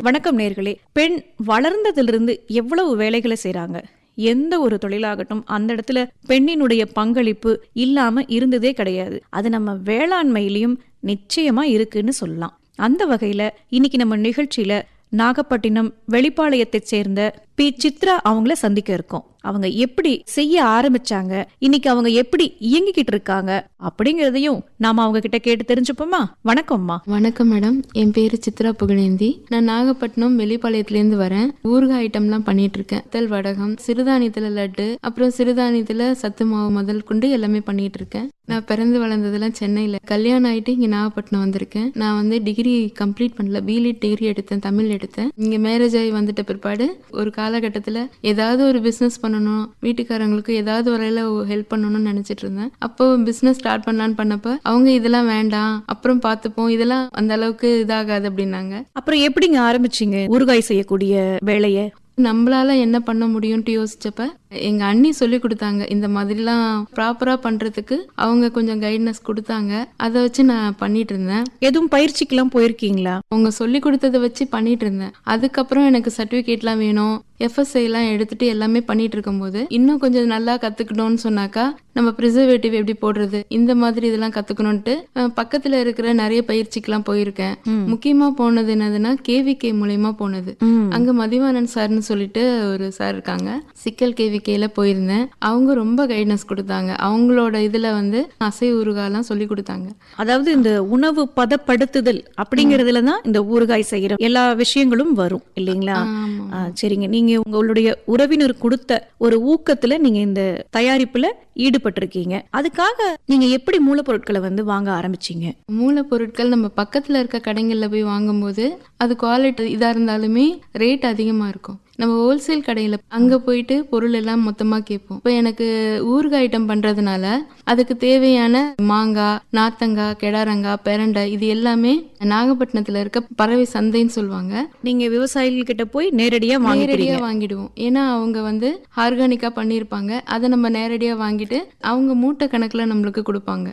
வணக்கம் நேர்களே பெண் வளர்ந்ததிலிருந்து எவ்வளவு வேலைகளை செய்றாங்க எந்த ஒரு தொழிலாகட்டும் அந்த இடத்துல பெண்ணினுடைய பங்களிப்பு இல்லாம இருந்ததே கிடையாது அது நம்ம வேளாண்மையிலையும் நிச்சயமா இருக்குன்னு சொல்லலாம் அந்த வகையில இன்னைக்கு நம்ம நிகழ்ச்சியில நாகப்பட்டினம் வெளிப்பாளையத்தைச் சேர்ந்த பி சித்ரா அவங்கள சந்திக்க இருக்கோம் அவங்க எப்படி செய்ய ஆரம்பிச்சாங்க இன்னைக்கு அவங்க எப்படி இயங்கிக்கிட்டு இருக்காங்க அப்படிங்கறதையும் நாம அவங்க கிட்ட கேட்டு தெரிஞ்சுப்போமா வணக்கம்மா வணக்கம் மேடம் என் பேரு சித்ரா புகழேந்தி நான் நாகப்பட்டினம் வெளிப்பாளையத்துலேருந்து வரேன் ஊறுகாய் ஐட்டம்லாம் பண்ணிட்டு இருக்கேன் தெல் வடகம் சிறுதானியத்துல லட்டு அப்புறம் சிறுதானியத்துல சத்து மாவு முதல் கொண்டு எல்லாமே பண்ணிட்டு இருக்கேன் நான் பிறந்து வளர்ந்ததெல்லாம் சென்னையில கல்யாணம் ஆயிட்டு இங்க நாகப்பட்டினம் வந்திருக்கேன் நான் வந்து டிகிரி கம்ப்ளீட் பண்ணல பிலிட் டிகிரி எடுத்தேன் தமிழ் எடுத்தேன் இங்க மேரேஜ் ஆகி வந்துட்ட பிற்பாடு ஒரு காலகட்டத்துல ஏதாவது ஒரு பிசினஸ் பண்ணணும் வீட்டுக்காரங்களுக்கு ஏதாவது வரையில ஹெல்ப் பண்ணணும்னு நினைச்சிட்டு இருந்தேன் அப்போ பிசினஸ் ஸ்டார்ட் பண்ணலான்னு பண்ணப்ப அவங்க இதெல்லாம் வேண்டாம் அப்புறம் பார்த்துப்போம் இதெல்லாம் அந்த அளவுக்கு இதாகாது அப்படின்னாங்க அப்புறம் எப்படிங்க ஆரம்பிச்சீங்க ஊறுகாய் செய்யக்கூடிய வேலைய நம்மளால என்ன பண்ண முடியும்ட்டு யோசிச்சப்ப எங்க அண்ணி சொல்லி கொடுத்தாங்க இந்த மாதிரிலாம் ப்ராப்பரா பண்றதுக்கு அவங்க கொஞ்சம் கைட்னஸ் கொடுத்தாங்க அதை வச்சு நான் பண்ணிட்டு இருந்தேன் எதுவும் பயிற்சிக்கெல்லாம் போயிருக்கீங்களா அவங்க சொல்லி கொடுத்ததை வச்சு பண்ணிட்டு இருந்தேன் அதுக்கப்புறம் எனக்கு சர்டிபிகேட்லாம் வேணும் எஃப்எஸ்ஐ எல்லாம் எடுத்துட்டு எல்லாமே பண்ணிட்டு இருக்கும்போது இன்னும் கொஞ்சம் நல்லா கத்துக்கணும்னு சொன்னாக்கா நம்ம ப்ரிசர்வேட்டிவ் எப்படி போடுறது இந்த மாதிரி இதெல்லாம் கத்துக்கணும்ட்டு அஹ், பக்கத்துல இருக்கிற நிறைய பயிற்சிக்கெல்லாம் போயிருக்கேன் முக்கியமா போனது என்னதுன்னா கேவிகே மூலியமா போனது அங்க மதிவானன் சார்னு சொல்லிட்டு ஒரு சார் இருக்காங்க சிக்கல் கேவிகேல போயிருந்தேன் அவங்க ரொம்ப கைடன்ஸ் கொடுத்தாங்க அவங்களோட இதுல வந்து அசை ஊறுகாலாம் சொல்லி கொடுத்தாங்க அதாவது இந்த உணவு பதப்படுத்துதல் அப்படிங்கறதுல தான் இந்த ஊறுகாய் செய்யற எல்லா விஷயங்களும் வரும் இல்லைங்களா ஆமா. ஆ, சரிங்க நீங்க உங்களுடைய உறவினர் கொடுத்த ஒரு ஊக்கத்துல நீங்க இந்த தயாரிப்புல ஈடுபட்டிருக்கீங்க அதுக்காக நீங்க எப்படி மூலப்பொருட்களை வந்து வாங்க ஆரம்பிச்சீங்க மூலப்பொருட்கள் நம்ம பக்கத்துல இருக்க கடைகள்ல போய் வாங்கும்போது அது குவாலிட்டி இதா இருந்தாலுமே ரேட் அதிகமா இருக்கும் நம்ம ஹோல்சேல் கடையில அங்க போயிட்டு பொருள் எல்லாம் மொத்தமா கேட்போம் இப்போ எனக்கு ஊறுகாய் ஐட்டம் பண்றதுனால அதுக்கு தேவையான மாங்காய் நாத்தங்காய் கெடாரங்காய் பெரண்டை இது எல்லாமே நாகப்பட்டினத்துல இருக்க பறவை சந்தைன்னு சொல்லுவாங்க நீங்க விவசாயிகள் கிட்ட போய் நேரடியா நேரடியா வாங்கிக்கிறீங்க வாங்கிடுவோம் ஏன்னா அவங்க வந்து ஆர்கானிக்கா பண்ணியிருப்பாங்க அதை நம்ம நேரடியா வாங்கிட்டு அவங்க மூட்டை கணக்குல நம்மளுக்கு கொடுப்பாங்க